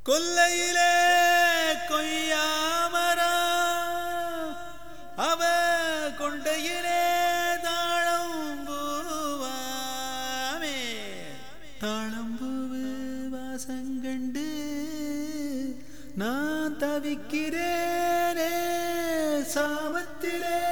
கொல்லையிலே கொய்யாமரா அவ கொண்டையிலே தாழம் பூவாமே தாழம்பூவு வாசங்கண்டு நான் தவிக்கிறேனே சாமத்திலே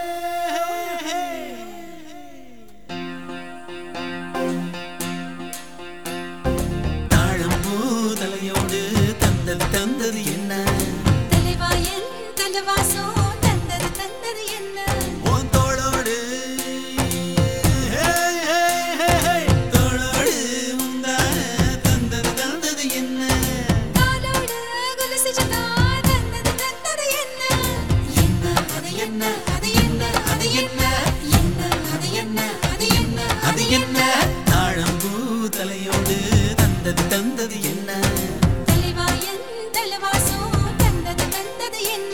தாழம்பூ தலையோடு தந்தது தந்தது என்ன தலைவாயன் தலைவாசம் தந்தது தந்தது என்ன உன் தோளோடு ஹே, ஹே, ஹே, ஹே, தோளோடு உந்தான தந்தது தந்தது என்ன காலோடு கொலுசு சுத்தா தந்தது தந்தது என்ன என்ன அது என்ன அது என்ன அது என்ன என்ன அது என்ன அது என்ன அது என்ன தாழம்பூ தலையோடு தந்தது தந்தது என்ன தலைவாயன் தலைவாசம் தந்தது தந்தது என்ன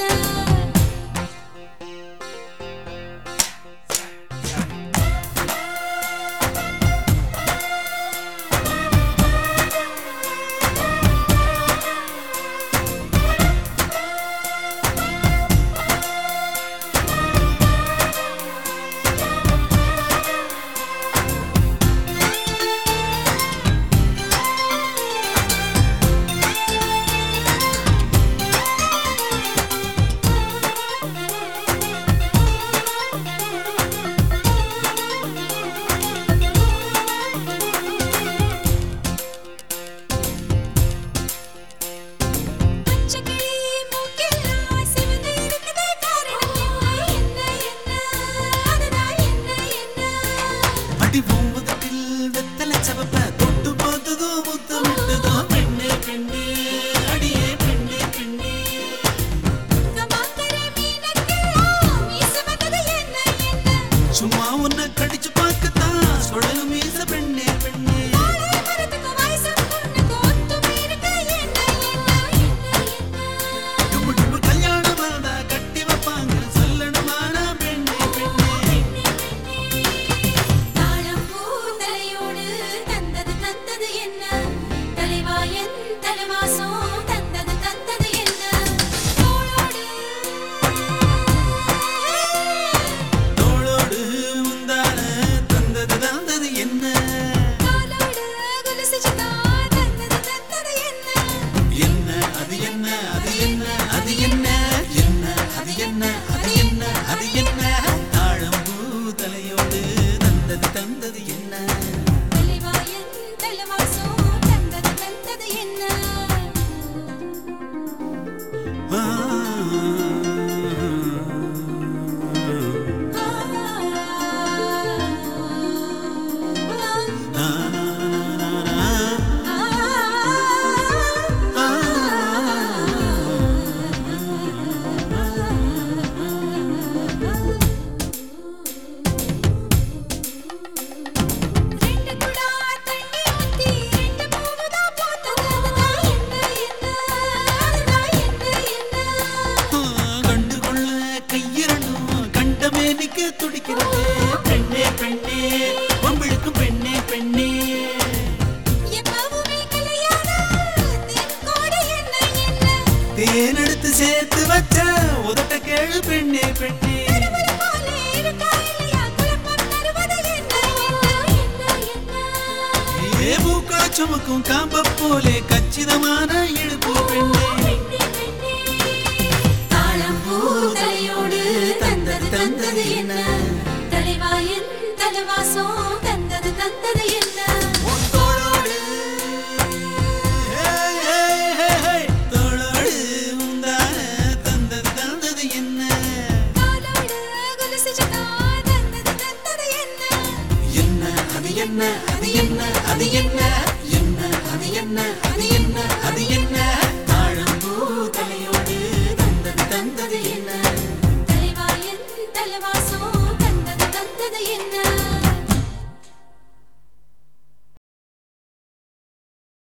பச்சைக்கிளி மூக்கெல்லாம் சிவந்து இருக்குதே காரணம் என்ன என்ன என்ன அதுதான் என்ன என்ன அடி பூமுகத்தில் வெத்தலை சவப்ப தொட்டு பார்த்ததோ முத்தம் விட்டதோ பெண்ணே பெண்ணே அடியே பெண்ணே பெண்ணே கமாக்கரை மீனக்கெல்லாம் மீச வந்தது என்ன என்ன சும்மா உன்னை கடிச்சு பார்க்கத்தான் சுழலு மீச பெண்ணே பெண்ணே வாழை மரத்துக்கு வயசு பொண்ணுக்கு ஒத்துமை இருக்கு என்ன என்ன என்ன என்ன டும்மு டும்மு கல்யாணம் வந்தா கட்டி வைப்பாங்க சொல்லணுமானா பெண்ணே பெண்ணே தாழம்பூ தலையோடு தந்தது தந்தது என்ன தலைவாயன் தலைவாசம் தந்தது தந்தது என்ன தோளோடு தோளோடு உந்தான தந்தது தந்தது என்ன காலோடு கொலுசு சுத்தா தந்தது தந்தது என்ன என்ன அது என்ன அது என்ன அது என்ன என்ன அது என்ன அது என்ன அது என்ன தாழம்பூ தலையோடு தந்தது தந்தது என்ன தலைவாயன் தலைவாசம் தந்தது தந்தது என்ன ஆ. ஆ, ஆ, ரெண்டு குடா தண்ணி ஊத்தி ரெண்டு பூவுதா போட்டது அதுதான் என்ன என்ன அதுதான் என்ன என்ன கண்டு கொள்ள கையிரண்டும் கண்டமேனிக்கு துடிக்கிறது பெண்ணே பெண்ணே வம்பிழுக்கும் பெண்ணே பெண்ணே எப்பவுமே கல்யாணம் தென்கோடி என்ன என்ன தேனெடுத்து சேர்த்து வச்ச உதட்ட கேளு பெண்ணே பெண்ணே திருமண போல இருக்கா இல்லையா குழப்பம் தருவது என்ன என்ன என்ன என்ன ஏ பூக்கள சுமக்கும் காம்ப போலே கச்சிதமான இழுப்பு பெண்ணே தாழம்பூ தலையோடு தந்தது தந்தது என்ன தலைவாயன் தலைவாசம் தந்தது தந்தது என்ன உன் தோளோடு ஹே, ஹே, ஹே, ஹே, தோளோடு உந்தான தந்தது தந்தது என்ன காலோடு கொலுசு சுத்தா தந்தது தந்தது என்ன என்ன அது என்ன அது என்ன அது என்ன என்ன அது என்ன